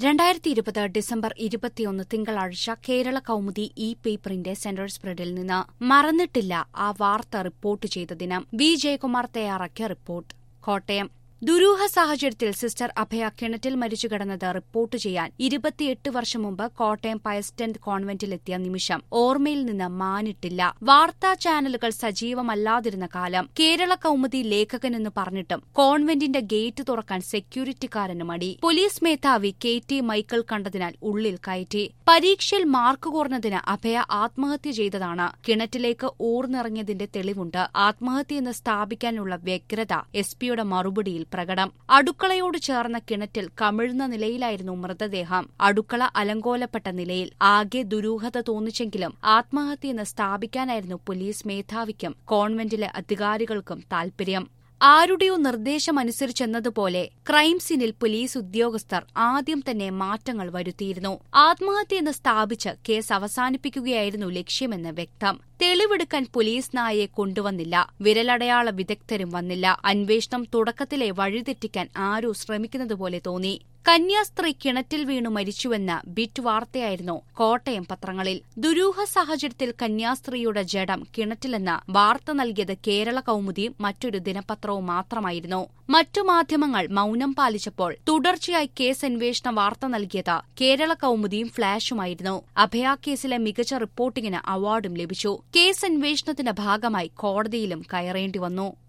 രണ്ടായിരത്തി ഇരുപത് ഡിസംബർ ഇരുപത്തിയൊന്ന് തിങ്കളാഴ്ച കേരള കൗമുദി ഇ പേപ്പറിന്റെ സെന്റർ സ്പ്രെഡിൽ നിന്ന് മറന്നിട്ടില്ല ആ വാർത്ത റിപ്പോർട്ട് ചെയ്ത ദിനം വി ജയകുമാർ തയ്യാറാക്കിയ റിപ്പോർട്ട് കോട്ടയം ദുരൂഹ സാഹചര്യത്തിൽ സിസ്റ്റർ അഭയ കിണറ്റിൽ മരിച്ചു കിടന്നത് റിപ്പോർട്ട് ചെയ്യാൻ ഇരുപത്തിയെട്ട് വർഷം മുമ്പ് കോട്ടയം പയസ്റ്റന്റ് കോൺവെന്റിലെത്തിയ നിമിഷം ഓർമ്മയിൽ നിന്ന് മാനിട്ടില്ല വാർത്താ ചാനലുകൾ സജീവമല്ലാതിരുന്ന കാലം കേരള കൗമുദി ലേഖകനെന്ന് പറഞ്ഞിട്ടും കോൺവെന്റിന്റെ ഗേറ്റ് തുറക്കാൻ സെക്യൂരിറ്റിക്കാരന് മടി പോലീസ് മേധാവി കെ ടി മൈക്കിൾ കണ്ടതിനാൽ ഉള്ളിൽ കയറ്റി പരീക്ഷയിൽ മാർക്ക് കുറഞ്ഞതിന് അഭയ ആത്മഹത്യ ചെയ്തതാണ് കിണറ്റിലേക്ക് ഊർന്നിറങ്ങിയതിന്റെ തെളിവുണ്ട് ആത്മഹത്യയെന്ന് സ്ഥാപിക്കാനുള്ള വ്യഗ്രത എസ് പിയുടെ മറുപടിയിൽ പ്രകടം അടുക്കളയോട് ചേർന്ന കിണറ്റിൽ കമിഴ്ന്ന നിലയിലായിരുന്നു മൃതദേഹം അടുക്കള അലങ്കോലപ്പെട്ട നിലയിൽ ആകെ ദുരൂഹത തോന്നിച്ചെങ്കിലും ആത്മഹത്യയെന്ന് സ്ഥാപിക്കാനായിരുന്നു പോലീസ് മേധാവിക്കും കോൺവെന്റിലെ അധികാരികൾക്കും താൽപര്യം ആരുടെയോ നിർദ്ദേശമനുസരിച്ചെന്നതുപോലെ ക്രൈം സീനിൽ പോലീസ് ഉദ്യോഗസ്ഥർ ആദ്യം തന്നെ മാറ്റങ്ങൾ വരുത്തിയിരുന്നു ആത്മഹത്യയെന്ന് സ്ഥാപിച്ച് കേസ് അവസാനിപ്പിക്കുകയായിരുന്നു ലക്ഷ്യമെന്ന് വ്യക്തം തെളിവെടുക്കാൻ പോലീസ് നായയെ കൊണ്ടുവന്നില്ല വിരലടയാള വിദഗ്ധരും വന്നില്ല അന്വേഷണം തുടക്കത്തിലെ വഴിതെറ്റിക്കാൻ ആരോ ശ്രമിക്കുന്നതുപോലെ തോന്നി കന്യാസ്ത്രീ കിണറ്റിൽ വീണു മരിച്ചുവെന്ന ബിറ്റ് വാർത്തയായിരുന്നു കോട്ടയം പത്രങ്ങളിൽ ദുരൂഹ സാഹചര്യത്തിൽ കന്യാസ്ത്രീയുടെ ജഡം കിണറ്റിലെന്ന് വാർത്ത നൽകിയത് കേരള കൗമുദിയും മറ്റൊരു ദിനപത്രവും മാത്രമായിരുന്നു മറ്റു മാധ്യമങ്ങൾ മൌനം പാലിച്ചപ്പോൾ തുടർച്ചയായി കേസ് അന്വേഷണ വാർത്ത നൽകിയത് കേരള കൗമുദിയും ഫ്ളാഷുമായിരുന്നു അഭയ കേസിലെ മികച്ച റിപ്പോർട്ടിംഗിന് അവാർഡും ലഭിച്ചു കേസ് അന്വേഷണത്തിന്റെ ഭാഗമായി കോടതിയിലും കയറേണ്ടി വന്നു